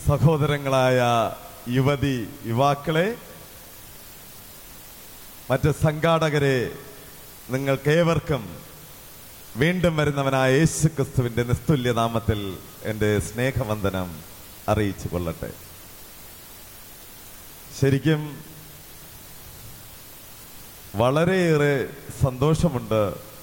സഹോദരങ്ങളായ യുവതി യുവാക്കളെ മറ്റ് സംഘാടകരെ നിങ്ങൾക്കേവർക്കും വീണ്ടും വരുന്നവനായ യേശു ക്രിസ്തുവിന്റെ നിസ്തുല്യ നാമത്തിൽ എൻ്റെ സ്നേഹവന്ദനം അറിയിച്ചു കൊള്ളട്ടെ ശരിക്കും വളരെയേറെ സന്തോഷമുണ്ട്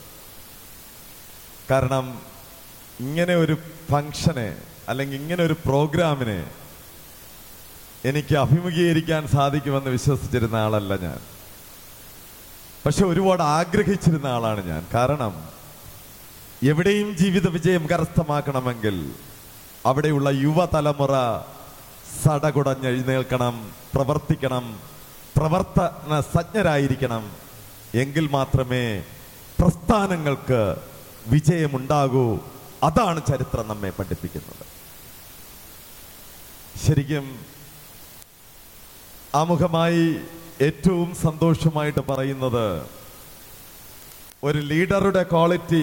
കാരണം ഇങ്ങനെ ഒരു ഫംഗ്ഷന് അല്ലെങ്കിൽ ഇങ്ങനെ ഒരു പ്രോഗ്രാമിന് എനിക്ക് അഭിമുഖീകരിക്കാൻ സാധിക്കുമെന്ന് വിശ്വസിച്ചിരുന്ന ആളല്ല ഞാൻ പക്ഷെ ഒരുപാട് ആഗ്രഹിച്ചിരുന്ന ആളാണ് ഞാൻ കാരണം എവിടെയും ജീവിത വിജയം കരസ്ഥമാക്കണമെങ്കിൽ അവിടെയുള്ള യുവതലമുറ സടകുടഞ്ഞെഴുന്നേൽക്കണം പ്രവർത്തിക്കണം പ്രവർത്തന സജ്ഞരായിരിക്കണം എങ്കിൽ മാത്രമേ പ്രസ്ഥാനങ്ങൾക്ക് വിജയമുണ്ടാകൂ അതാണ് ചരിത്രം നമ്മെ പഠിപ്പിക്കുന്നത് ശരിക്കും ആമുഖമായി ഏറ്റവും സന്തോഷമായിട്ട് പറയുന്നത് ഒരു ലീഡറുടെ ക്വാളിറ്റി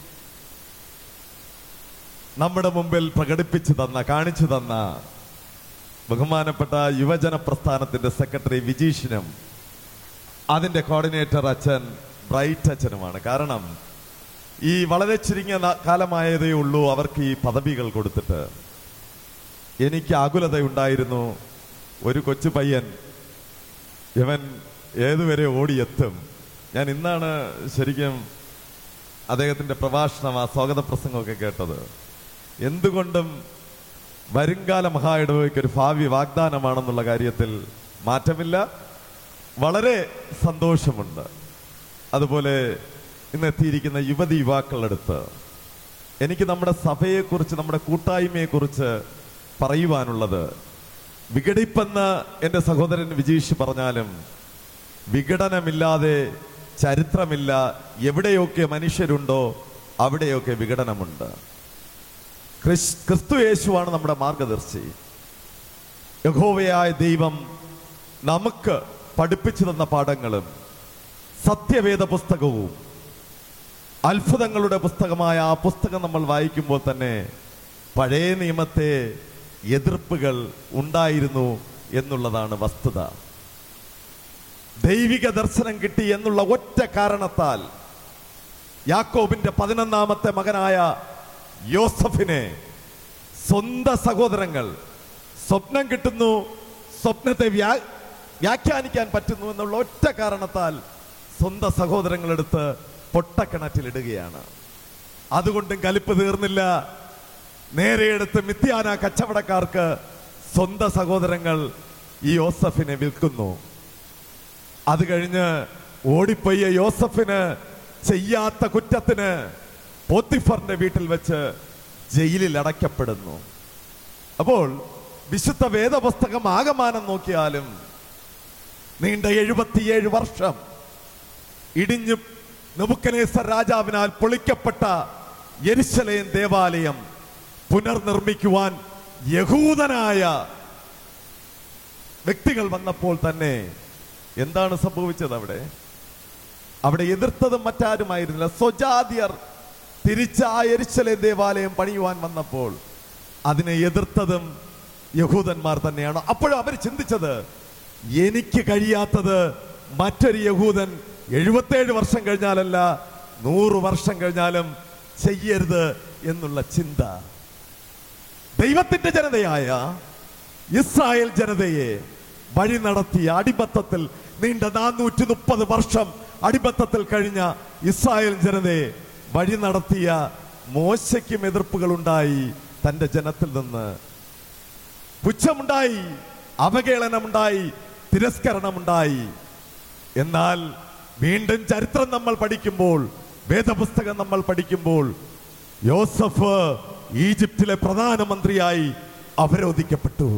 നമ്മുടെ മുമ്പിൽ പ്രകടിപ്പിച്ചു തന്ന കാണിച്ചു തന്ന ബഹുമാനപ്പെട്ട യുവജന പ്രസ്ഥാനത്തിന്റെ സെക്രട്ടറി വിജീഷിനും അതിന്റെ കോർഡിനേറ്റർ അച്ഛൻ ബ്രൈറ്റ് അച്ഛനുമാണ് കാരണം ഈ വളരെ ചുരുങ്ങിയ ന- കാലമായതേ ഉള്ളൂ അവർക്ക് ഈ പദവികൾ കൊടുത്തിട്ട് എനിക്ക് ആകുലതയുണ്ടായിരുന്നു ഒരു കൊച്ചു പയ്യൻ ഇവൻ ഏതുവരെ ഓടിയെത്തും ഞാൻ ഇന്നാണ് ശരിക്കും അദ്ദേഹത്തിന്റെ പ്രഭാഷണം ആ സ്വാഗത പ്രസംഗമൊക്കെ കേട്ടത് എന്തുകൊണ്ടും വരുംകാല മഹായിടവയ്ക്ക് ഒരു ഭാവി വാഗ്ദാനമാണെന്നുള്ള കാര്യത്തിൽ മാറ്റമില്ല വളരെ സന്തോഷമുണ്ട് അതുപോലെ ഇന്ന് എത്തിയിരിക്കുന്ന യുവതി യുവാക്കളുടെ അടുത്ത് എനിക്ക് നമ്മുടെ സഭയെക്കുറിച്ച് നമ്മുടെ കൂട്ടായ്മയെക്കുറിച്ച് പറയുവാനുള്ളത് വിഘടിപ്പെന്ന് എൻ്റെ സഹോദരൻ വിജീഷ് പറഞ്ഞാലും വിഘടനമില്ലാതെ ചരിത്രമില്ല എവിടെയൊക്കെ മനുഷ്യരുണ്ടോ അവിടെയൊക്കെ വിഘടനമുണ്ട് ക്രിസ് ക്രിസ്തു യേശുവാണ് നമ്മുടെ മാർഗദർശി യഹോവയായ ദൈവം നമുക്ക് പഠിപ്പിച്ചു തന്ന പാഠങ്ങളും സത്യവേദ പുസ്തകവും അത്ഭുതങ്ങളുടെ പുസ്തകമായ ആ പുസ്തകം നമ്മൾ വായിക്കുമ്പോൾ തന്നെ പഴയ നിയമത്തെ എതിർപ്പുകൾ ഉണ്ടായിരുന്നു എന്നുള്ളതാണ് വസ്തുത ദൈവിക ദർശനം കിട്ടി എന്നുള്ള ഒറ്റ കാരണത്താൽ യാക്കോബിന്റെ പതിനൊന്നാമത്തെ മകനായ യോസഫിനെ സ്വന്തം സഹോദരങ്ങൾ സ്വപ്നം കിട്ടുന്നു സ്വപ്നത്തെ വ്യാ വ്യാഖ്യാനിക്കാൻ പറ്റുന്നു എന്നുള്ള ഒറ്റ കാരണത്താൽ സ്വന്തം സഹോദരങ്ങളെടുത്ത് പൊട്ടക്കിണറ്റിലിടുകയാണ് അതുകൊണ്ടും കലിപ്പ് തീർന്നില്ല നേരെ എടുത്ത് മിഥ്യാന കച്ചവടക്കാർക്ക് സ്വന്തം സഹോദരങ്ങൾ ഈ യോസഫിനെ വിൽക്കുന്നു അത് കഴിഞ്ഞ് ഓടിപ്പോയ യോസഫിന് ചെയ്യാത്ത കുറ്റത്തിന് പോത്തിഫറിന്റെ വീട്ടിൽ വെച്ച് ജയിലിൽ അടയ്ക്കപ്പെടുന്നു അപ്പോൾ വിശുദ്ധ വേദപുസ്തകം ആകമാനം നോക്കിയാലും നീണ്ട എഴുപത്തിയേഴ് വർഷം ഇടിഞ്ഞു നെബുക്കനേസർ രാജാവിനാൽ പൊളിക്കപ്പെട്ട യെരുശലേം ദേവാലയം പുനർനിർമ്മിക്കുവാൻ യഹൂദനായ വ്യക്തികൾ വന്നപ്പോൾ തന്നെ എന്താണ് സംഭവിച്ചത് അവിടെ അവിടെ എതിർത്തതും മറ്റാരുമായിരുന്നില്ല സ്വജാതിയർ തിരിച്ച ആ എരിശലേം ദേവാലയം പണിയുവാൻ വന്നപ്പോൾ അതിനെ എതിർത്തതും യഹൂദന്മാർ തന്നെയാണ് അപ്പോഴും അവർ ചിന്തിച്ചത് എനിക്ക് കഴിയാത്തത് മറ്റൊരു യഹൂദൻ എഴുപത്തേഴ് വർഷം കഴിഞ്ഞാലല്ല നൂറ് വർഷം കഴിഞ്ഞാലും ചെയ്യരുത് എന്നുള്ള ചിന്ത ദൈവത്തിന്റെ ജനതയായ ഇസ്രായേൽ ജനതയെ വഴി നടത്തിയ അടിമത്തത്തിൽ നീണ്ട നാനൂറ്റി മുപ്പത് വർഷം അടിമത്തത്തിൽ കഴിഞ്ഞ ഇസ്രായേൽ ജനതയെ വഴി നടത്തിയ മോശയ്ക്കും എതിർപ്പുകൾ ഉണ്ടായി തന്റെ ജനത്തിൽ നിന്ന് പുച്ഛമുണ്ടായി അവഹേളനമുണ്ടായി തിരസ്കരണമുണ്ടായി എന്നാൽ വീണ്ടും ചരിത്രം നമ്മൾ പഠിക്കുമ്പോൾ വേദപുസ്തകം നമ്മൾ പഠിക്കുമ്പോൾ യോസഫ് ഈജിപ്തിലെ പ്രധാനമന്ത്രിയായി അവരോധിക്കപ്പെട്ടു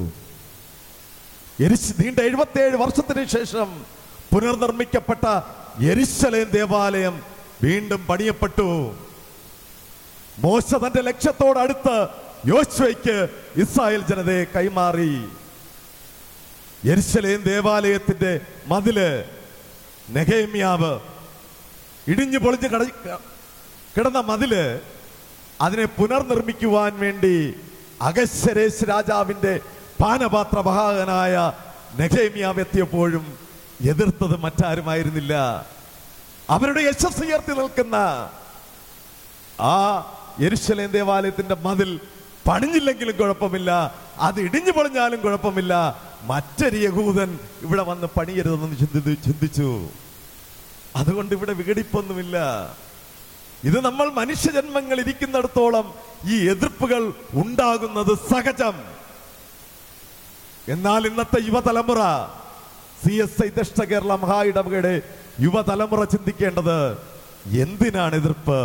എരിശ് നീണ്ട എഴുപത്തിയേഴ് വർഷത്തിന് ശേഷം പുനർനിർമ്മിക്കപ്പെട്ട എരിശലേം ദേവാലയം വീണ്ടും പണിയപ്പെട്ടു മോശ തന്റെ ലക്ഷ്യത്തോടടുത്ത് യോശുവയ്ക്ക് ഇസ്രായേൽ ജനതയെ കൈമാറി യെരുശലേം ദേവാലയത്തിന്റെ മതില് നെഹേമ്യാവ് ഇടിഞ്ഞു പൊളിഞ്ഞ് കട കിടന്ന മതില് അതിനെ പുനർനിർമ്മിക്കുവാൻ വേണ്ടി അഗശ്വരേശ് രാജാവിന്റെ പാനപാത്ര മഹാകനായ നെഹേമിയാവ് എത്തിയപ്പോഴും എതിർത്തത് മറ്റാരുമായിരുന്നില്ല അവരുടെ യശസ് ഉയർത്തി നിൽക്കുന്ന ആ യെരുശലേം ദേവാലയത്തിന്റെ മതിൽ പണിഞ്ഞില്ലെങ്കിലും കുഴപ്പമില്ല അത് ഇടിഞ്ഞു പൊളിഞ്ഞാലും കുഴപ്പമില്ല മറ്റൊരു യഹൂദൻ ഇവിടെ വന്ന് പണിയരുതെന്ന് ചിന്തി ചിന്തിച്ചു അതുകൊണ്ട് ഇവിടെ വിഘടിപ്പൊന്നുമില്ല ഇത് നമ്മൾ മനുഷ്യജന്മങ്ങൾ ഇരിക്കുന്നിടത്തോളം ഈ എതിർപ്പുകൾ ഉണ്ടാകുന്നത് സഹജം എന്നാൽ ഇന്നത്തെ യുവതലമുറ സി എസ് ഐ ദക്ഷിണ കേരള മഹാ ഇടവകയുടെ യുവതലമുറ ചിന്തിക്കേണ്ടത് എന്തിനാണ് എതിർപ്പ്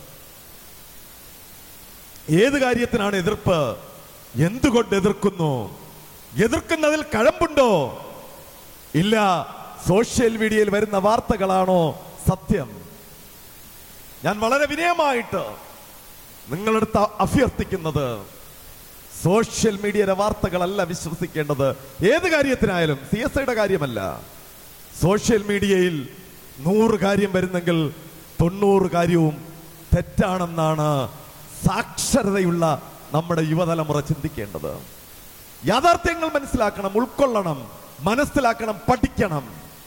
ഏത് കാര്യത്തിനാണ് എതിർപ്പ് എന്തുകൊണ്ട് എതിർക്കുന്നു എതിർക്കുന്നതിൽ കഴമ്പുണ്ടോ ഇല്ല സോഷ്യൽ മീഡിയയിൽ വരുന്ന വാർത്തകളാണോ സത്യം ഞാൻ വളരെ വിനയമായിട്ട് നിങ്ങളടുത്ത് അഭ്യർത്ഥിക്കുന്നത് സോഷ്യൽ മീഡിയയിലെ വാർത്തകളല്ല വിശ്വസിക്കേണ്ടത് ഏത് കാര്യത്തിനായാലും സി എസ് ഐയുടെ കാര്യമല്ല സോഷ്യൽ മീഡിയയിൽ നൂറ് കാര്യം വരുന്നെങ്കിൽ തൊണ്ണൂറ് കാര്യവും തെറ്റാണെന്നാണ് സാക്ഷരതയുള്ള നമ്മുടെ യുവതലമുറ ചിന്തിക്കേണ്ടത് യാഥാർത്ഥ്യങ്ങൾ മനസ്സിലാക്കണം ഉൾക്കൊള്ളണം മനസ്സിലാക്കണം പഠിക്കണം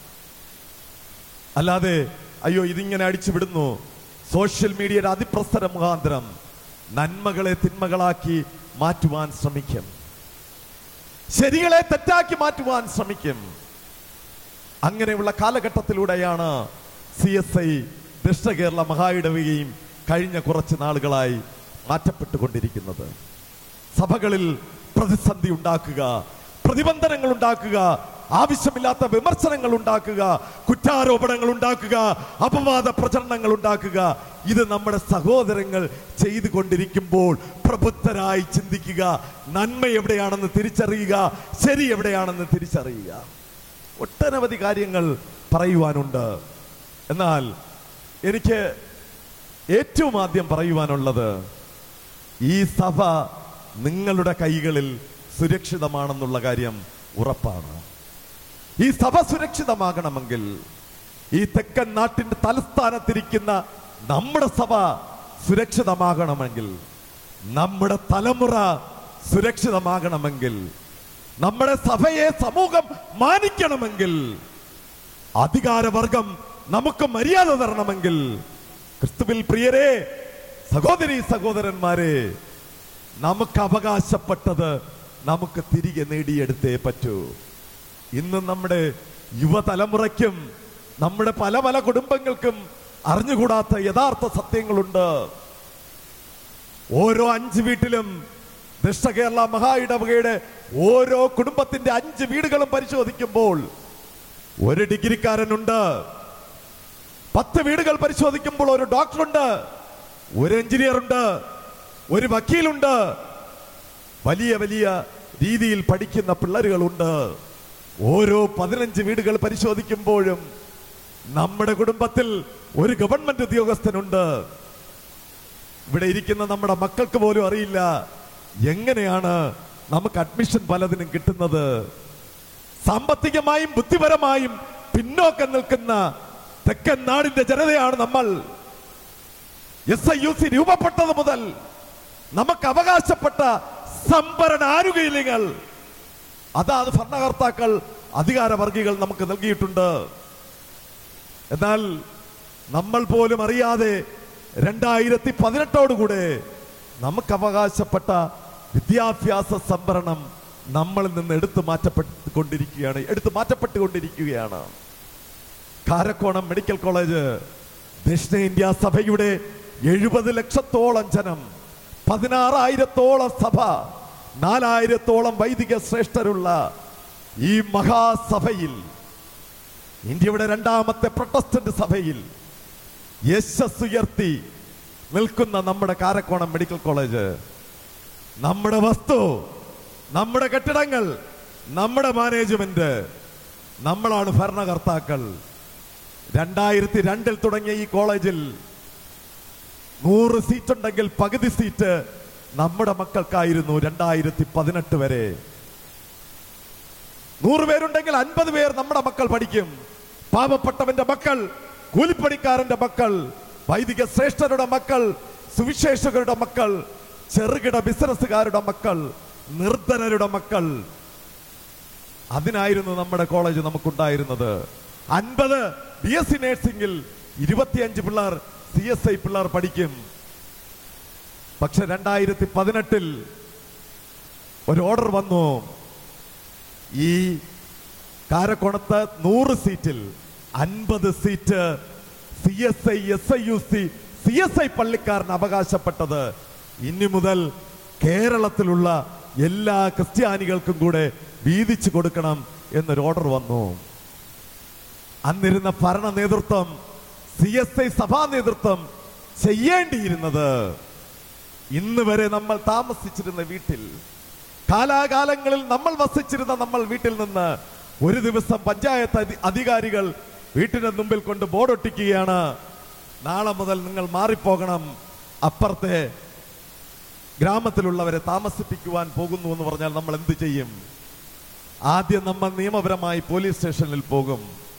അല്ലാതെ അയ്യോ ഇതിങ്ങനെ അടിച്ചു വിടുന്നു സോഷ്യൽ മീഡിയയുടെ അതിപ്രസര മുഖാന്തരം നന്മകളെ തിന്മകളാക്കി മാറ്റുവാൻ ശ്രമിക്കും ശരികളെ തെറ്റാക്കി മാറ്റുവാൻ ശ്രമിക്കും അങ്ങനെയുള്ള കാലഘട്ടത്തിലൂടെയാണ് സി എസ് ഐ ദക്ഷിണ കേരള മഹായിടവുകയും കഴിഞ്ഞ കുറച്ച് നാളുകളായി മാറ്റപ്പെട്ടുകൊണ്ടിരിക്കുന്നത് സഭകളിൽ പ്രതിസന്ധി ഉണ്ടാക്കുക പ്രതിബന്ധനങ്ങൾ ഉണ്ടാക്കുക ആവശ്യമില്ലാത്ത വിമർശനങ്ങൾ ഉണ്ടാക്കുക കുറ്റാരോപണങ്ങൾ ഉണ്ടാക്കുക അപവാദ പ്രചരണങ്ങൾ ഉണ്ടാക്കുക ഇത് നമ്മുടെ സഹോദരങ്ങൾ ചെയ്തുകൊണ്ടിരിക്കുമ്പോൾ പ്രബുദ്ധരായി ചിന്തിക്കുക നന്മ എവിടെയാണെന്ന് തിരിച്ചറിയുക ശരി എവിടെയാണെന്ന് തിരിച്ചറിയുക ഒട്ടനവധി കാര്യങ്ങൾ പറയുവാനുണ്ട് എന്നാൽ എനിക്ക് ഏറ്റവും ആദ്യം പറയുവാനുള്ളത് ഈ സഭ നിങ്ങളുടെ കൈകളിൽ സുരക്ഷിതമാണെന്നുള്ള കാര്യം ഉറപ്പാണ് ഈ സഭ സുരക്ഷിതമാകണമെങ്കിൽ ഈ തെക്കൻ നാട്ടിന്റെ തലസ്ഥാനത്തിരിക്കുന്ന നമ്മുടെ സഭ സുരക്ഷിതമാകണമെങ്കിൽ നമ്മുടെ തലമുറ സുരക്ഷിതമാകണമെങ്കിൽ നമ്മുടെ സഭയെ സമൂഹം മാനിക്കണമെങ്കിൽ അധികാരവർഗം നമുക്ക് മര്യാദ തരണമെങ്കിൽ ക്രിസ്തുവിൽ പ്രിയരെ സഹോദരി സഹോദരന്മാരെ നമുക്ക് അവകാശപ്പെട്ടത് നമുക്ക് തിരികെ നേടിയെടുത്തേ പറ്റൂ ഇന്ന് നമ്മുടെ യുവതലമുറയ്ക്കും നമ്മുടെ പല പല കുടുംബങ്ങൾക്കും അറിഞ്ഞുകൂടാത്ത യഥാർത്ഥ സത്യങ്ങളുണ്ട് ഓരോ അഞ്ച് വീട്ടിലും ദക്ഷിണ കേരള മഹാ ഇടവകയുടെ ഓരോ കുടുംബത്തിന്റെ അഞ്ച് വീടുകളും പരിശോധിക്കുമ്പോൾ ഒരു ഡിഗ്രിക്കാരനുണ്ട് പത്ത് വീടുകൾ പരിശോധിക്കുമ്പോൾ ഒരു ഡോക്ടറുണ്ട് ഒരു എഞ്ചിനീയർ ഉണ്ട് ഒരു വക്കീലുണ്ട് വലിയ വലിയ രീതിയിൽ പഠിക്കുന്ന പിള്ളേരുകളുണ്ട് ഓരോ പതിനഞ്ച് വീടുകൾ പരിശോധിക്കുമ്പോഴും നമ്മുടെ കുടുംബത്തിൽ ഒരു ഗവൺമെന്റ് ഉദ്യോഗസ്ഥനുണ്ട് ഇവിടെ ഇരിക്കുന്ന നമ്മുടെ മക്കൾക്ക് പോലും അറിയില്ല എങ്ങനെയാണ് നമുക്ക് അഡ്മിഷൻ പലതിനും കിട്ടുന്നത് സാമ്പത്തികമായും ബുദ്ധിപരമായും പിന്നോക്കം നിൽക്കുന്ന തെക്കൻ നാടിന്റെ ജനതയാണ് നമ്മൾ എസ് ഐ യു സി രൂപപ്പെട്ടത് മുതൽ നമുക്ക് അവകാശപ്പെട്ട സംഭരണ ആനുകൂല്യങ്ങൾ അതാത് ഭരണകർത്താക്കൾ അധികാരവർഗികൾ നമുക്ക് നൽകിയിട്ടുണ്ട് എന്നാൽ നമ്മൾ പോലും അറിയാതെ രണ്ടായിരത്തി പതിനെട്ടോടുകൂടെ നമുക്ക് അവകാശപ്പെട്ട വിദ്യാഭ്യാസ സംവരണം നമ്മളിൽ നിന്ന് എടുത്തു മാറ്റപ്പെട്ടുകൊണ്ടിരിക്കുകയാണ് എടുത്തു മാറ്റപ്പെട്ടുകൊണ്ടിരിക്കുകയാണ് കാരക്കോണം മെഡിക്കൽ കോളേജ് ദക്ഷിണേന്ത്യ സഭയുടെ എഴുപത് ലക്ഷത്തോളം ജനം പതിനാറായിരത്തോളം സഭ നാലായിരത്തോളം വൈദിക ശ്രേഷ്ഠരുള്ള ഈ മഹാസഭയിൽ ഇന്ത്യയുടെ രണ്ടാമത്തെ പ്രൊട്ടസ്റ്റന്റ് സഭയിൽ യശസ് ഉയർത്തി നിൽക്കുന്ന നമ്മുടെ കാരക്കോണം മെഡിക്കൽ കോളേജ് നമ്മുടെ വസ്തു നമ്മുടെ കെട്ടിടങ്ങൾ നമ്മുടെ മാനേജ്മെന്റ് നമ്മളാണ് ഭരണകർത്താക്കൾ രണ്ടായിരത്തി രണ്ടിൽ തുടങ്ങിയ ഈ കോളേജിൽ നൂറ് സീറ്റ് ഉണ്ടെങ്കിൽ പകുതി സീറ്റ് നമ്മുടെ മക്കൾക്കായിരുന്നു രണ്ടായിരത്തി പതിനെട്ട് വരെ നൂറ് പേരുണ്ടെങ്കിൽ അൻപത് പേർ നമ്മുടെ മക്കൾ പഠിക്കും പാവപ്പെട്ടവന്റെ മക്കൾ കൂലിപ്പണിക്കാരന്റെ മക്കൾ വൈദിക ശ്രേഷ്ഠരുടെ മക്കൾ സുവിശേഷകരുടെ മക്കൾ ചെറുകിട ബിസിനസ്സുകാരുടെ മക്കൾ നിർധനരുടെ മക്കൾ അതിനായിരുന്നു നമ്മുടെ കോളേജ് നമുക്കുണ്ടായിരുന്നത് അൻപത് ബി എസ് സി നഴ്സിംഗിൽ ഇരുപത്തിയഞ്ച് പിള്ളേർ സി എസ് ഐ പിള്ളേർ പഠിക്കും പക്ഷെ രണ്ടായിരത്തി പതിനെട്ടിൽ ഒരു ഓർഡർ വന്നു ഈ കാരക്കോണത്ത് നൂറ് സീറ്റിൽ അൻപത് seat C S I S I U C C S I പള്ളിക്കാരന് അവകാശപ്പെട്ടത് ഇനി മുതൽ കേരളത്തിലുള്ള എല്ലാ ക്രിസ്ത്യാനികൾക്കും കൂടെ വീതിച്ചു കൊടുക്കണം എന്നൊരു ഓർഡർ വന്നു അന്നിരുന്ന ഭരണ നേതൃത്വം സി എസ് ഐ സഭാ നേതൃത്വം ചെയ്യേണ്ടിയിരുന്നത് ഇന്ന് വരെ നമ്മൾ താമസിച്ചിരുന്ന വീട്ടിൽ കാലാകാലങ്ങളിൽ നമ്മൾ വസിച്ചിരുന്ന നമ്മൾ വീട്ടിൽ നിന്ന് ഒരു ദിവസം പഞ്ചായത്ത് അധി- അധികാരികൾ വീട്ടിന് മുമ്പിൽ കൊണ്ട് ബോർഡൊട്ടിക്കുകയാണ് നാളെ മുതൽ നിങ്ങൾ മാറിപ്പോകണം അപ്പുറത്തെ ഗ്രാമത്തിലുള്ളവരെ താമസിപ്പിക്കുവാൻ പോകുന്നു എന്ന് പറഞ്ഞാൽ നമ്മൾ എന്ത് ചെയ്യും ആദ്യം നമ്മൾ നിയമപരമായി പോലീസ് സ്റ്റേഷനിൽ പോകും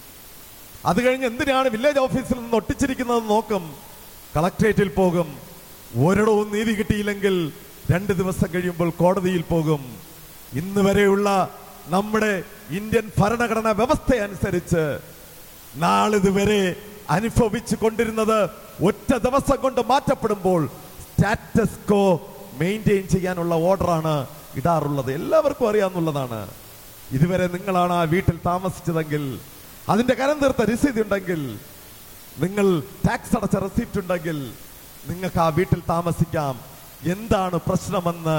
അത് കഴിഞ്ഞ് എന്തിനാണ് വില്ലേജ് ഓഫീസിൽ നിന്ന് ഒട്ടിച്ചിരിക്കുന്നത് നോക്കും കളക്ട്രേറ്റിൽ പോകും ഒരിടവും നീതി കിട്ടിയില്ലെങ്കിൽ രണ്ട് ദിവസം കഴിയുമ്പോൾ കോടതിയിൽ പോകും ഇന്ന് വരെയുള്ള നമ്മുടെ ഇന്ത്യൻ ഭരണഘടനാ വ്യവസ്ഥ അനുസരിച്ച് നാളിതുവരെ അനുഭവിച്ചു കൊണ്ടിരുന്നത് ഒറ്റ ദിവസം കൊണ്ട് മാറ്റപ്പെടുമ്പോൾ സ്റ്റാറ്റസ് കോ മെയിൻറ്റെയിൻ ചെയ്യാനുള്ള ഓർഡറാണ് ഇടാറുള്ളത് എല്ലാവർക്കും അറിയാവുന്നതാണ് ഇതുവരെ നിങ്ങളാണ് ആ വീട്ടിൽ താമസിച്ചതെങ്കിൽ അതിന്റെ കരം തീർത്ത രസീത് ഉണ്ടെങ്കിൽ നിങ്ങൾ ടാക്സ് അടച്ച റെസിപ്റ്റ് ഉണ്ടെങ്കിൽ നിങ്ങൾക്ക് ആ വീട്ടിൽ താമസിക്കാം എന്താണ് പ്രശ്നമെന്ന്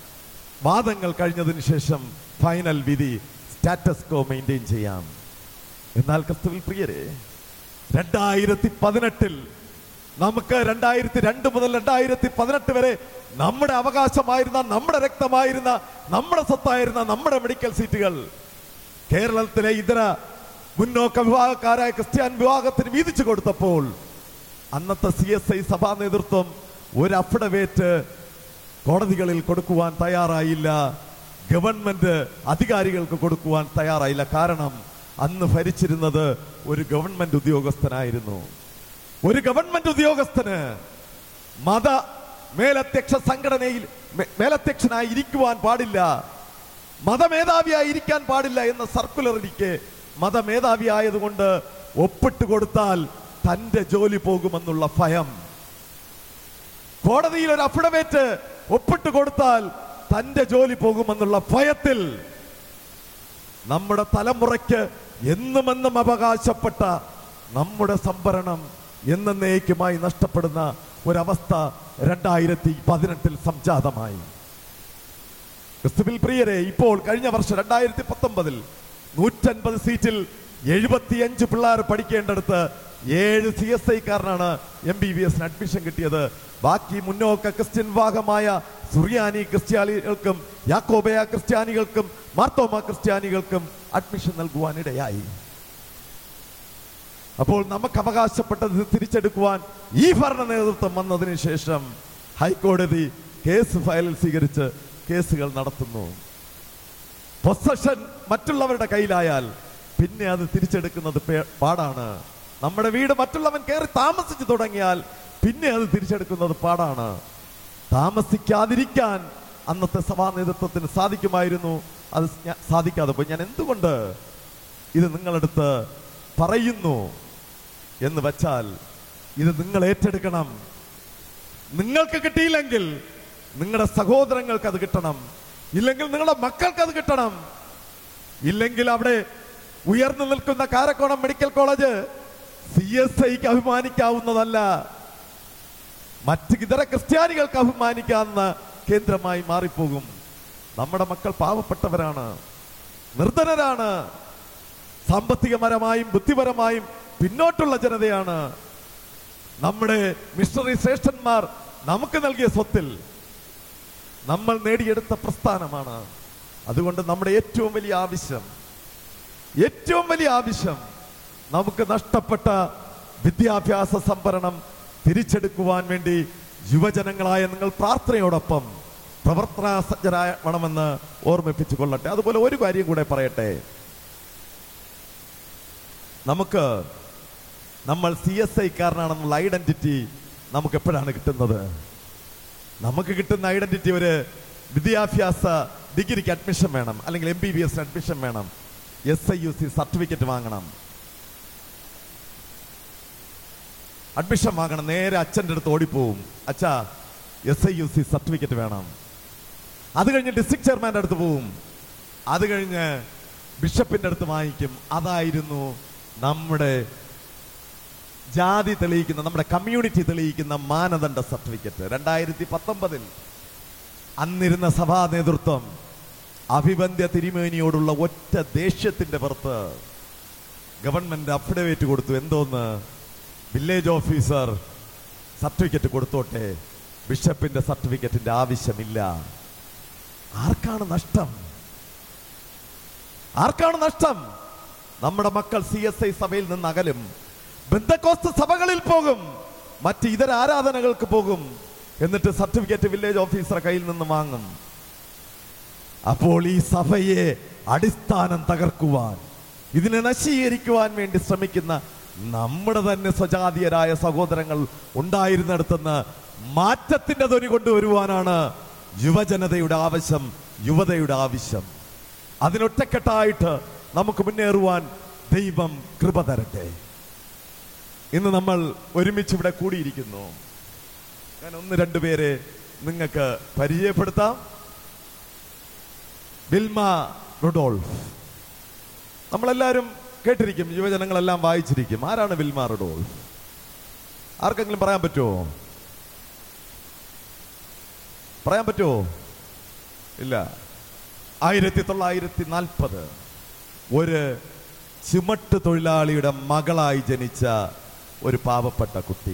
വാദങ്ങൾ കഴിഞ്ഞതിന് ശേഷം ഫൈനൽ വിധി സ്റ്റാറ്റസ് കോ മെയിൻറ്റെയിൻ ചെയ്യാം എന്നാൽ ക്രിസ്തുവിൽ പ്രിയരെ രണ്ടായിരത്തി പതിനെട്ടിൽ നമുക്ക് രണ്ടായിരത്തി രണ്ട് മുതൽ രണ്ടായിരത്തി പതിനെട്ട് വരെ നമ്മുടെ അവകാശമായിരുന്ന നമ്മുടെ രക്തമായിരുന്ന നമ്മുടെ സ്വത്തായിരുന്ന നമ്മുടെ മെഡിക്കൽ സീറ്റുകൾ കേരളത്തിലെ ഇതര മുന്നോക്ക വിഭാഗക്കാരായ ക്രിസ്ത്യാൻ വിഭാഗത്തിന് വീതിച്ചു കൊടുത്തപ്പോൾ അന്നത്തെ സി എസ് ഐ സഭാ നേതൃത്വം ഒരു അഫിഡവേറ്റ് കോടതികളിൽ കൊടുക്കുവാൻ തയ്യാറായില്ല ഗവൺമെന്റ് അധികാരികൾക്ക് കൊടുക്കുവാൻ തയ്യാറായില്ല കാരണം അന്ന് ഭരിച്ചിരുന്നത് ഒരു ഗവൺമെന്റ് ഉദ്യോഗസ്ഥനായിരുന്നു ഒരു ഗവൺമെന്റ് ഉദ്യോഗസ്ഥന് മത മേലധ്യക്ഷ സംഘടനയിൽ മേ- മേലധ്യക്ഷനായി ഇരിക്കുവാൻ പാടില്ല മതമേധാവിയായി ഇരിക്കാൻ പാടില്ല എന്ന സർക്കുലർ ഇരിക്കെ മതമേധാവിയായതുകൊണ്ട് ഒപ്പിട്ട് കൊടുത്താൽ തന്റെ ജോലി പോകുമെന്നുള്ള ഭയം കോടതിയിൽ ഒരു അഫിഡവേറ്റ് ഒപ്പിട്ട് കൊടുത്താൽ തന്റെ ജോലി പോകുമെന്നുള്ള ഭയത്തിൽ നമ്മുടെ തലമുറയ്ക്ക് എന്നുമെന്നും അവകാശപ്പെട്ട നമ്മുടെ സംഭരണം എന്നേക്കുമായി നഷ്ടപ്പെടുന്ന ഒരവസ്ഥ രണ്ടായിരത്തി പതിനെട്ടിൽ സംജാതമായി ക്രിസ്തുവിൽ പ്രിയരെ ഇപ്പോൾ കഴിഞ്ഞ വർഷം രണ്ടായിരത്തി പത്തൊമ്പതിൽ നൂറ്റൻപത് സീറ്റിൽ എഴുപത്തിയഞ്ച് പിള്ളേർ പഠിക്കേണ്ടടുത്ത് ഏഴ് സി എസ് ഐക്കാരനാണ് എം ബി ബി എസിന് അഡ്മിഷൻ കിട്ടിയത് ബാക്കി മുന്നോക്ക ക്രിസ്ത്യൻ വിഭാഗമായ സുറിയാനി ക്രിസ്ത്യാനികൾക്കും യാക്കോബയ ക്രിസ്ത്യാനികൾക്കും മാർത്തോമ ക്രിസ്ത്യാനികൾക്കും അഡ്മിഷൻ നൽകുവാനിടയായി അപ്പോൾ നമുക്ക് അവകാശപ്പെട്ടത് തിരിച്ചെടുക്കുവാൻ ഈ ഭരണ നേതൃത്വം വന്നതിന് ശേഷം ഹൈക്കോടതി കേസ് ഫയലിൽ സ്വീകരിച്ച് കേസുകൾ നടത്തുന്നു പൊസഷൻ മറ്റുള്ളവരുടെ കയ്യിലായാൽ പിന്നെ അത് തിരിച്ചെടുക്കുന്നത് പേ- പാടാണ് നമ്മുടെ വീട് മറ്റുള്ളവൻ കയറി താമസിച്ചു തുടങ്ങിയാൽ പിന്നെ അത് തിരിച്ചെടുക്കുന്നത് പാടാണ് താമസിക്കാതിരിക്കാൻ അന്നത്തെ സഭാ നേതൃത്വത്തിന് സാധിക്കുമായിരുന്നു അത് ഞ- സാധിക്കാതെ പോയി ഞാൻ എന്തുകൊണ്ട് ഇത് നിങ്ങളടുത്ത് പറയുന്നു എന്ന് വച്ചാൽ ഇത് നിങ്ങൾ ഏറ്റെടുക്കണം നിങ്ങൾക്ക് കിട്ടിയില്ലെങ്കിൽ നിങ്ങളുടെ സഹോദരങ്ങൾക്ക് അത് കിട്ടണം ഇല്ലെങ്കിൽ നിങ്ങളുടെ മക്കൾക്ക് അത് കിട്ടണം ഇല്ലെങ്കിൽ അവിടെ ഉയർന്നു നിൽക്കുന്ന Karakonam medical college C S ഐക്ക് അഭിമാനിക്കാവുന്നതല്ല മറ്റ് ഇതര ക്രിസ്ത്യാനികൾക്ക് അഭിമാനിക്കാവുന്ന കേന്ദ്രമായി മാറിപ്പോകും നമ്മുടെ മക്കൾ പാവപ്പെട്ടവരാണ് നിർധനരാണ് സാമ്പത്തികപരമായും ബുദ്ധിപരമായും പിന്നോട്ടുള്ള ജനതയാണ് നമ്മുടെ മിഷണറി ശ്രേഷ്ഠന്മാർ നമുക്ക് നൽകിയ സ്വത്തിൽ നമ്മൾ നേടിയെടുത്ത പ്രസ്ഥാനമാണ് അതുകൊണ്ട് നമ്മുടെ ഏറ്റവും വലിയ ആവശ്യം ഏറ്റവും വലിയ ആവശ്യം നമുക്ക് നഷ്ടപ്പെട്ട വിദ്യാഭ്യാസ സംഭരണം തിരിച്ചെടുക്കുവാൻ വേണ്ടി യുവജനങ്ങളായ നിങ്ങൾ പ്രാർത്ഥനയോടൊപ്പം പ്രവർത്തനാസജ്ജരാവണമെന്ന് ഓർമ്മിപ്പിച്ചു കൊള്ളട്ടെ അതുപോലെ ഒരു കാര്യം കൂടെ പറയട്ടെ നമുക്ക് നമ്മൾ സി എസ് ഐ കാരനാണെന്നുള്ള ഐഡന്റിറ്റി നമുക്ക് എപ്പോഴാണ് കിട്ടുന്നത് നമുക്ക് കിട്ടുന്ന ഐഡന്റിറ്റി ഒരു വിദ്യാഭ്യാസ ഡിഗ്രിക്ക് അഡ്മിഷൻ വേണം അല്ലെങ്കിൽ എം ബി ബി എസിന് അഡ്മിഷൻ വേണം S I U C certificate വാങ്ങണം അഡ്മിഷൻ വാങ്ങണം നേരെ അച്ഛൻ്റെ അടുത്ത് ഓടിപ്പോവും അച്ഛാ S I U C certificate വേണം അത് കഴിഞ്ഞ് ഡിസ്ട്രിക്ട് ചെയർമാൻ്റെ അടുത്ത് പോവും അത് കഴിഞ്ഞ് ബിഷപ്പിന്റെ അടുത്ത് വാങ്ങിക്കും അതായിരുന്നു നമ്മുടെ ജാതി തെളിയിക്കുന്ന നമ്മുടെ കമ്മ്യൂണിറ്റി തെളിയിക്കുന്ന മാനദണ്ഡ സർട്ടിഫിക്കറ്റ് രണ്ടായിരത്തി പത്തൊമ്പതിൽ അന്നിരുന്ന സഭാ നേതൃത്വം അഭിബന്ധ്യ തിരുമേനിയോടുള്ള ഒറ്റ ദേഷ്യത്തിന്റെ പുറത്ത് ഗവൺമെന്റ് അഫിഡവിറ്റ് കൊടുത്തു എന്തോന്ന് വില്ലേജ് ഓഫീസർ സർട്ടിഫിക്കറ്റ് കൊടുത്തോട്ടെ ബിഷപ്പിന്റെ സർട്ടിഫിക്കറ്റിന്റെ ആവശ്യമില്ല ആർക്കാണ് നഷ്ടം ആർക്കാണ് നഷ്ടം നമ്മുടെ മക്കൾ സി എസ് ഐ സഭയിൽ നിന്ന് അകലും ബന്ധക്കോസ്ത് സഭകളിൽ പോകും മറ്റ് ഇതര ആരാധനകൾക്ക് പോകും എന്നിട്ട് സർട്ടിഫിക്കറ്റ് വില്ലേജ് ഓഫീസറെ കയ്യിൽ നിന്ന് വാങ്ങും അപ്പോൾ ഈ സഭയെ അടിസ്ഥാനം തകർക്കുവാൻ ഇതിനെ നശീകരിക്കുവാൻ വേണ്ടി ശ്രമിക്കുന്ന നമ്മുടെ തന്നെ സ്വജാതീയരായ സഹോദരങ്ങൾ ഉണ്ടായിരുന്നിടത്തുനിന്ന് മാറ്റത്തിന്റെ ധ്വനി കൊണ്ടുവരുവാനാണ് യുവജനതയുടെ ആവശ്യം യുവതയുടെ ആവശ്യം അതിനൊറ്റക്കെട്ടായിട്ട് നമുക്ക് മുന്നേറുവാൻ ദൈവം കൃപ തരട്ടെ ഇന്ന് നമ്മൾ ഒരുമിച്ച് ഇവിടെ കൂടിയിരിക്കുന്നു ഞാൻ ഒന്ന് രണ്ട് പേരെ നിങ്ങൾക്ക് പരിചയപ്പെടുത്താം വിൽമ റുഡോൾഫ് നമ്മളെല്ലാവരും കേട്ടിരിക്കും യുവജനങ്ങളെല്ലാം വായിച്ചിരിക്കും ആരാണ് വിൽമ റുഡോൾഫ് ആർക്കെങ്കിലും പറയാൻ പറ്റുമോ പറയാൻ പറ്റുമോ ഇല്ല ആയിരത്തി തൊള്ളായിരത്തി നാൽപ്പത് ഒരു ചുമട്ട് തൊഴിലാളിയുടെ മകളായി ജനിച്ച ഒരു പാവപ്പെട്ട കുട്ടി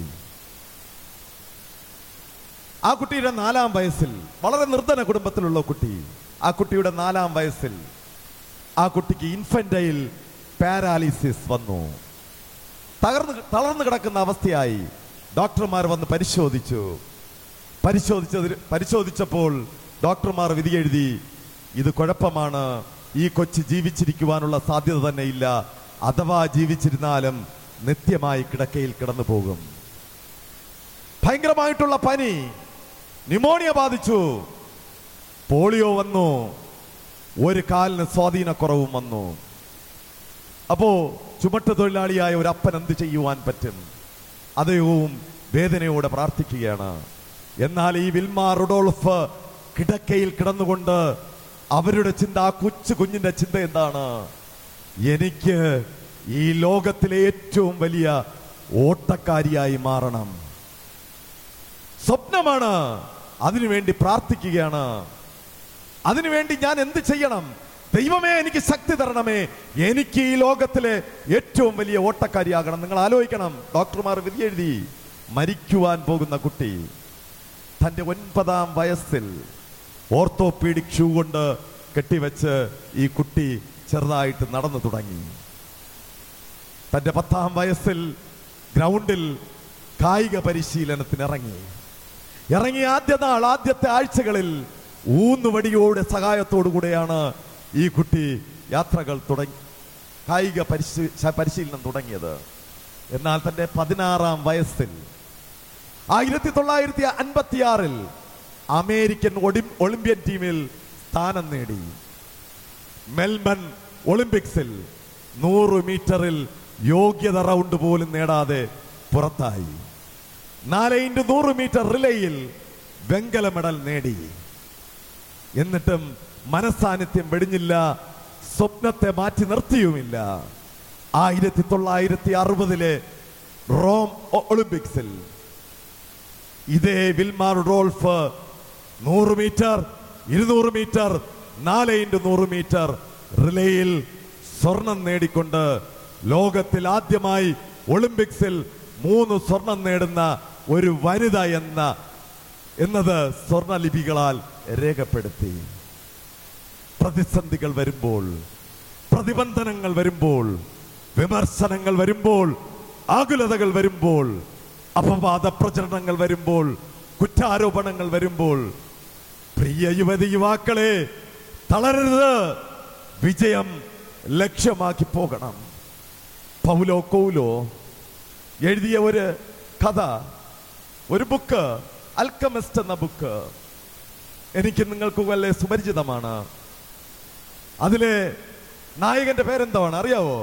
ആ കുട്ടിയുടെ നാലാം വയസ്സിൽ വളരെ നിർധന കുടുംബത്തിലുള്ള കുട്ടി ആ കുട്ടിയുടെ നാലാം വയസ്സിൽ ആ കുട്ടിക്ക് ഇൻഫന്റൈൽ പാരാലിസിസ് വന്നു തകർന്ന് തളർന്നു കിടക്കുന്ന അവസ്ഥയായി ഡോക്ടർമാർ വന്ന് പരിശോധിച്ചു പരിശോധിച്ചതിൽ പരിശോധിച്ചപ്പോൾ ഡോക്ടർമാർ വിധി എഴുതി ഇത് കുഴപ്പമാണ് ഈ കൊച്ചു ജീവിച്ചിരിക്കുവാനുള്ള സാധ്യത തന്നെ ഇല്ല അഥവാ ജീവിച്ചിരുന്നാലും നിത്യമായി കിടക്കയിൽ കിടന്നു പോകും ഭയങ്കരമായിട്ടുള്ള പനി ന്യൂമോണിയ ബാധിച്ചു പോളിയോ വന്നു ഒരു കാലിന് സ്വാധീനക്കുറവും വന്നു അപ്പോ ചുമട്ട് തൊഴിലാളിയായ ഒരു അപ്പൻ എന്ത് ചെയ്യുവാൻ പറ്റും അദ്ദേഹവും വേദനയോടെ പ്രാർത്ഥിക്കുകയാണ് എന്നാൽ ഈ വിൽമാ റുഡോൾഫ് കിടക്കയിൽ കിടന്നുകൊണ്ട് അവരുടെ ചിന്ത ആ കൊച്ചു കുഞ്ഞിന്റെ ചിന്ത എന്താണ് എനിക്ക് ഈ ലോകത്തിലെ ഏറ്റവും വലിയ ഓട്ടക്കാരിയായി മാറണം സ്വപ്നമാണ് അതിനുവേണ്ടി പ്രാർത്ഥിക്കുകയാണ് അതിനുവേണ്ടി ഞാൻ എന്ത് ചെയ്യണം ദൈവമേ എനിക്ക് ശക്തി തരണമേ എനിക്ക് ഈ ലോകത്തിലെ ഏറ്റവും വലിയ ഓട്ടക്കാരിയാകണം നിങ്ങൾ ആലോചിക്കണം ഡോക്ടർമാർ വിധി എഴുതി മരിക്കുവാൻ പോകുന്ന കുട്ടി തന്റെ ഒൻപതാം വയസ്സിൽ ഓർത്തോപീഡിക് ഷൂ കൊണ്ട് കെട്ടിവെച്ച് ഈ കുട്ടി ചെറുതായിട്ട് നടന്നു തുടങ്ങി തന്റെ പത്താം വയസ്സിൽ ഗ്രൗണ്ടിൽ കായിക പരിശീലനത്തിന് ഇറങ്ങി ഇറങ്ങി ആദ്യ നാൾ ആദ്യത്തെ ആഴ്ചകളിൽ ഊന്നുവടിയോടെ സഹായത്തോടു കൂടെയാണ് ഈ കുട്ടി യാത്രകൾ തുടങ്ങി കായിക പരിശീ- ശ- പരിശീലനം തുടങ്ങിയത് എന്നാൽ തന്റെ പതിനാറാം വയസ്സിൽ ആയിരത്തി തൊള്ളായിരത്തി അൻപത്തിയാറിൽ അമേരിക്കൻ ഒളിം- ഒളിമ്പ്യൻ ടീമിൽ സ്ഥാനം നേടി മെൽബൺ ഒളിമ്പിക്സിൽ നൂറ് മീറ്ററിൽ യോഗ്യത റൗണ്ട് പോലും നേടാതെ പുറത്തായി നാല് ഇൻറ്റു നൂറ് മീറ്റർ റിലേയിൽ വെങ്കല മെഡൽ നേടി എന്നിട്ടും മനസാന്നിധ്യം വെടിഞ്ഞില്ല സ്വപ്നത്തെ മാറ്റി നിർത്തിയുമില്ല ആയിരത്തി തൊള്ളായിരത്തി അറുപതിലെ റോം ഒ- ഒളിമ്പിക്സിൽ ഇതേ വിൽമാർ റോൾഫ് നൂറ് മീറ്റർ ഇരുന്നൂറ് മീറ്റർ നാല് ഇൻറ്റു നൂറ് മീറ്റർ റിലേയിൽ സ്വർണം നേടിക്കൊണ്ട് ലോകത്തിൽ ആദ്യമായി ഒളിമ്പിക്സിൽ മൂന്ന് സ്വർണം നേടുന്ന ഒരു വനിത എന്ന എന്നത് സ്വർണലിപികളാൽ രേഖപ്പെടുത്തി പ്രതിസന്ധികൾ വരുമ്പോൾ പ്രതിബന്ധനങ്ങൾ വരുമ്പോൾ വിമർശനങ്ങൾ വരുമ്പോൾ ആകുലതകൾ വരുമ്പോൾ അപവാദ പ്രചരണങ്ങൾ വരുമ്പോൾ കുറ്റാരോപണങ്ങൾ വരുമ്പോൾ പ്രിയ യുവതി യുവാക്കളെ തളരരുത് വിജയം ലക്ഷ്യമാക്കി പോകണം പൗലോ കൗലോ എഴുതിയ ഒരു കഥ ഒരു ബുക്ക് അൽക്കമിസ്റ്റ് എന്ന ബുക്ക് എനിക്ക് നിങ്ങൾക്ക് വല്ല സുപരിചിതമാണ് അതിലെ നായകന്റെ പേരെന്താണ് അറിയാവോ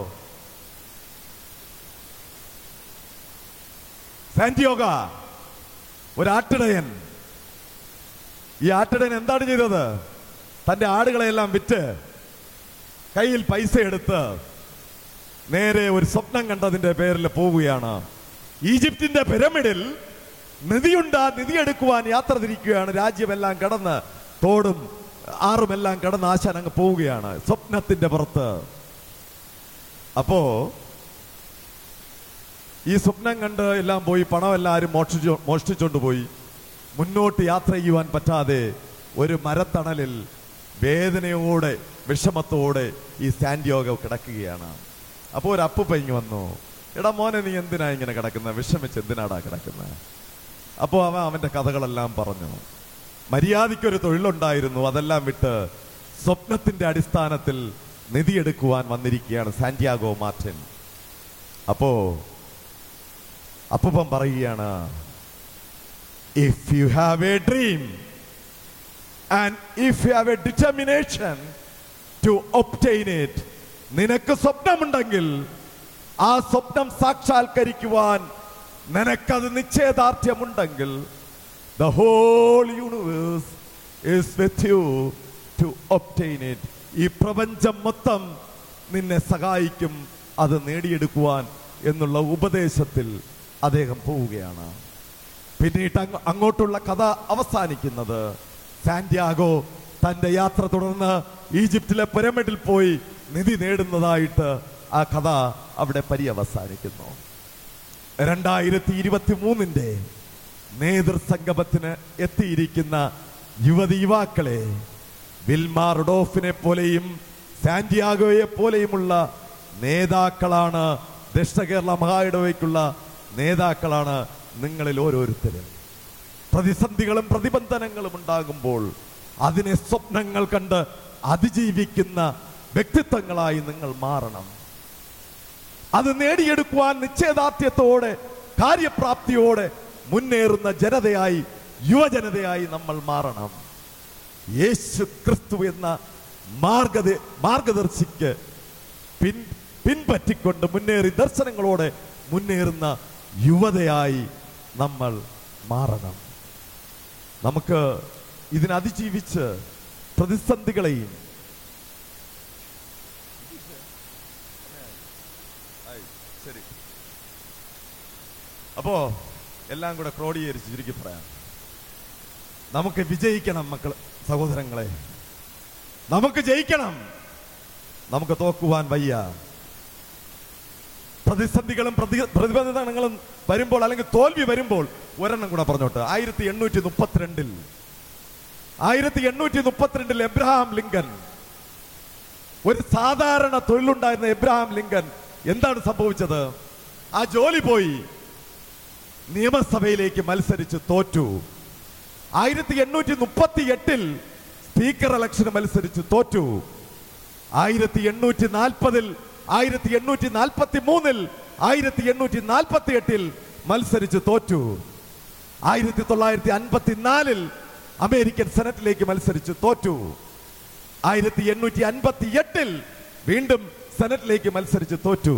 സാന്റിയോഗ ഒരു ആട്ടിടയൻ ഈ ആട്ടിടയൻ എന്താണ് ചെയ്തത് തന്റെ ആടുകളെല്ലാം വിറ്റ് കയ്യിൽ പൈസ എടുത്ത് നേരെ ഒരു സ്വപ്നം കണ്ടതിന്റെ പേരിൽ പോവുകയാണ് ഈജിപ്തിന്റെ പിരമിഡിൽ നിധിയുണ്ട് ആ നിധി എടുക്കുവാൻ യാത്ര തിരിക്കുകയാണ് രാജ്യമെല്ലാം കടന്ന് തോടും ആറുമെല്ലാം കടന്ന് ആശാൻ അങ്ങ് പോവുകയാണ് സ്വപ്നത്തിന്റെ പുറത്ത് അപ്പോ ഈ സ്വപ്നം കണ്ട് എല്ലാം പോയി പണം എല്ലാവരും മോഷ്ടിച്ചു മോഷ്ടിച്ചോണ്ട് പോയി മുന്നോട്ട് യാത്ര ചെയ്യുവാൻ പറ്റാതെ ഒരു മരത്തണലിൽ വേദനയോടെ വിഷമത്തോടെ ഈ സാന്റിയോഗ കിടക്കുകയാണ് അപ്പോൾ ഒരു അപ്പുപ്പ ഇങ്ങ് വന്നു എടാ മോനെ നീ എന്തിനാ ഇങ്ങനെ കിടക്കുന്നത് വിഷമിച്ച് എന്തിനാടാ കിടക്കുന്നത് അപ്പോൾ അവൻ അവന്റെ കഥകളെല്ലാം പറഞ്ഞു മര്യാദയ്ക്കൊരു തൊഴിലുണ്ടായിരുന്നു അതെല്ലാം വിട്ട് സ്വപ്നത്തിന്റെ അടിസ്ഥാനത്തിൽ നിധിയെടുക്കുവാൻ വന്നിരിക്കുകയാണ് സാന്റിയാഗോ മാർട്ടിൻ അപ്പോ അപ്പൂപ്പൻ പറയുകയാണ് if you have a dream and if you have a determination to obtain it നിനക്ക് സ്വപ്നമുണ്ടെങ്കിൽ ആ സ്വപ്നം സാക്ഷാത്കരിക്കുവാൻ നിനക്കത് നിശ്ചയദാർഢ്യമുണ്ടെങ്കിൽ the whole universe is with you to obtain it ഈ പ്രപഞ്ചം മൊത്തം നിന്നെ സഹായിക്കും അത് നേടിയെടുക്കുവാൻ എന്നുള്ള ഉപദേശത്തിൽ അദ്ദേഹം പോവുകയാണ് പിന്നീട് അങ്ങ് അങ്ങോട്ടുള്ള കഥ അവസാനിക്കുന്നത് സാന്റിയാഗോ തന്റെ യാത്ര തുടർന്ന് ഈജിപ്തിലെ പിരമിഡിൽ പോയി നിധി നേടുന്നതായിട്ട് ആ കഥ അവിടെ പര്യവസാനിക്കുന്നു രണ്ടായിരത്തി ഇരുപത്തി മൂന്നിന്റെ നേതൃസംഗമത്തിന് എത്തിയിരിക്കുന്ന യുവതി യുവാക്കളെ വിൽമാർ റൊഡോഫിനെ പോലെയും സാന്റിയാഗോയെ പോലെയുമുള്ള നേതാക്കളാണ് ദക്ഷിണ കേരള മഹായിടവയ്ക്കുള്ള നേതാക്കളാണ് നിങ്ങളിൽ ഓരോരുത്തരും പ്രതിസന്ധികളും പ്രതിബന്ധനങ്ങളും ഉണ്ടാകുമ്പോൾ അതിനെ സ്വപ്നങ്ങൾ കണ്ട് അതിജീവിക്കുന്ന വ്യക്തിത്വങ്ങളായി നിങ്ങൾ മാറണം അത് നേടിയെടുക്കുവാൻ നിശ്ചയദാർഢ്യത്തോടെ കാര്യപ്രാപ്തിയോടെ മുന്നേറുന്ന ജനതയായി യുവജനതയായി നമ്മൾ മാറണം യേശു ക്രിസ്തു എന്ന മാർഗത മാർഗദർശിക്ക് പിൻ പിൻപറ്റിക്കൊണ്ട് മുന്നേറി ദർശനങ്ങളോടെ മുന്നേറുന്ന യുവതയായി നമ്മൾ മാറണം നമുക്ക് ഇതിനതിജീവിച്ച് പ്രതിസന്ധികളെയും ശരി അപ്പോ എല്ലാം കൂടെ ക്രോഡീകരിച്ച് ചുരുക്കി പറയാം നമുക്ക് വിജയിക്കണം മക്കൾ സഹോദരങ്ങളെ നമുക്ക് ജയിക്കണം നമുക്ക് തോക്കുവാൻ വയ്യ പ്രതിസന്ധികളും പ്രതി പ്രതിബന്ധനങ്ങളും വരുമ്പോൾ അല്ലെങ്കിൽ തോൽവി വരുമ്പോൾ ഒരെണ്ണം കൂടെ പറഞ്ഞോട്ട് ആയിരത്തി എണ്ണൂറ്റി മുപ്പത്തിരണ്ടിൽ ആയിരത്തി എണ്ണൂറ്റി മുപ്പത്തിരണ്ടിൽ എബ്രഹാം ലിങ്കൻ ഒരു സാധാരണ തൊഴിലുണ്ടായിരുന്ന എബ്രഹാം ലിങ്കൻ എന്താണ് സംഭവിച്ചത് ആ ജോലി പോയി നിയമസഭയിലേക്ക് മത്സരിച്ച് തോറ്റു ആയിരത്തി എണ്ണൂറ്റി മുപ്പത്തി എട്ടിൽ സ്പീക്കർ ഇലക്ഷന് മത്സരിച്ച് തോറ്റു ആയിരത്തി എണ്ണൂറ്റി നാൽപ്പതിൽ ആയിരത്തി എണ്ണൂറ്റി നാൽപ്പത്തി മൂന്നിൽ ആയിരത്തി എണ്ണൂറ്റി നാൽപ്പത്തി എട്ടിൽ മത്സരിച്ച് തോറ്റു ആയിരത്തി തൊള്ളായിരത്തി അൻപത്തിനാലിൽ അമേരിക്കൻ സെനറ്റിലേക്ക് മത്സരിച്ച് തോറ്റു ആയിരത്തി എണ്ണൂറ്റി അൻപത്തി എട്ടിൽ വീണ്ടും സെനറ്റിലേക്ക് മത്സരിച്ച് തോറ്റു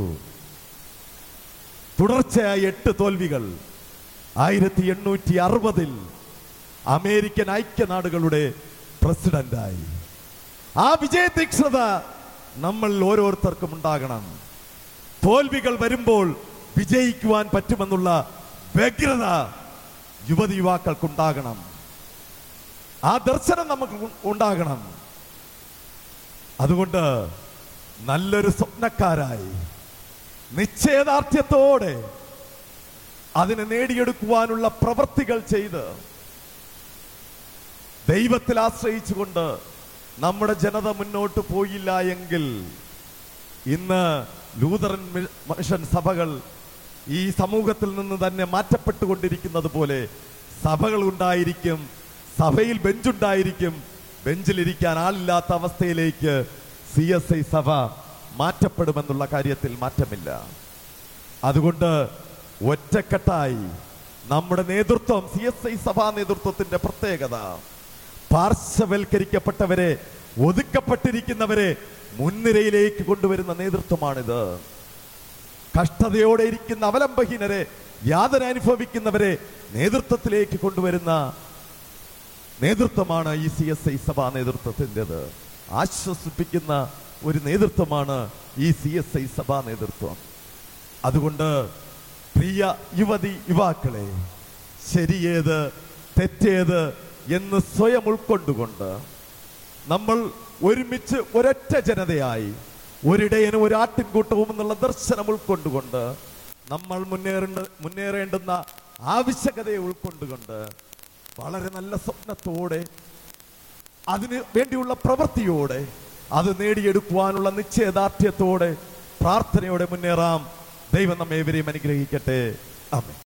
തുടർച്ചയായ എട്ട് തോൽവികൾ ആയിരത്തി എണ്ണൂറ്റി അറുപതിൽ അമേരിക്കൻ ഐക്യനാടുകളുടെ പ്രസിഡന്റായി ആ വിജയ തീക്ഷ്ണത നമ്മൾ ഓരോരുത്തർക്കും ഉണ്ടാകണം തോൽവികൾ വരുമ്പോൾ വിജയിക്കുവാൻ പറ്റുമെന്നുള്ള വ്യഗ്രത യുവതി യുവാക്കൾക്കുണ്ടാകണം ആ ദർശനം നമുക്ക് ഉ- ഉണ്ടാകണം അതുകൊണ്ട് നല്ലൊരു സ്വപ്നക്കാരായി നിശ്ചയദാർഢ്യത്തോടെ അതിനെ നേടിയെടുക്കുവാനുള്ള പ്രവൃത്തികൾ ചെയ്ത് ദൈവത്തിൽ ആശ്രയിച്ചുകൊണ്ട് നമ്മുടെ ജനത മുന്നോട്ട് പോയില്ല എങ്കിൽ ഇന്ന് ലൂതറൻ മി- മിഷൻ സഭകൾ ഈ സമൂഹത്തിൽ നിന്ന് തന്നെ മാറ്റപ്പെട്ടുകൊണ്ടിരിക്കുന്നത് പോലെ സഭകൾ ഉണ്ടായിരിക്കും സഭയിൽ ബെഞ്ചുണ്ടായിരിക്കും ബെഞ്ചിലിരിക്കാൻ ആളില്ലാത്ത അവസ്ഥയിലേക്ക് സി എസ് ഐ സഭ മാറ്റപ്പെടുമെന്നുള്ള കാര്യത്തിൽ മാറ്റമില്ല അതുകൊണ്ട് ഒറ്റക്കെട്ടായി നമ്മുടെ നേതൃത്വം സി എസ് ഐ സഭാ നേതൃത്വത്തിന്റെ പ്രത്യേകത പാർശ്വവൽക്കരിക്കപ്പെട്ടവരെ ഒതുക്കപ്പെട്ടിരിക്കുന്നവരെ മുൻനിരയിലേക്ക് കൊണ്ടുവരുന്ന നേതൃത്വമാണിത് കഷ്ടതയോടെ ഇരിക്കുന്ന അവലംബഹീനരെ യാതന അനുഭവിക്കുന്നവരെ നേതൃത്വത്തിലേക്ക് കൊണ്ടുവരുന്ന നേതൃത്വമാണ് ഈ സി എസ് ഐ സഭാ നേതൃത്വത്തിൻ്റെത് ആശ്വസിപ്പിക്കുന്ന ഒരു നേതൃത്വമാണ് ഈ സി എസ് ഐ സഭാ നേതൃത്വം അതുകൊണ്ട് പ്രിയ യുവതി യുവാക്കളെ ശരിയേത് തെറ്റേത് എന്ന് സ്വയം ഉൾക്കൊണ്ടുകൊണ്ട് നമ്മൾ ഒരുമിച്ച് ഒരൊറ്റ ജനതയായി ഒരിടയനും ഒരു ആട്ടിൻകൂട്ടവും എന്നുള്ള ദർശനം ഉൾക്കൊണ്ടുകൊണ്ട് നമ്മൾ മുന്നേറേണ്ട മുന്നേറേണ്ടുന്ന ആവശ്യകതയെ ഉൾക്കൊണ്ടുകൊണ്ട് വളരെ നല്ല സ്വപ്നത്തോടെ അതിന് വേണ്ടിയുള്ള പ്രവൃത്തിയോടെ അത് നേടിയെടുക്കുവാനുള്ള നിശ്ചയദാർഢ്യത്തോടെ പ്രാർത്ഥനയോടെ മുന്നേറാം ദൈവം നമ്മെ ഇവരെയും അനുഗ്രഹിക്കട്ടെ അമ്മേ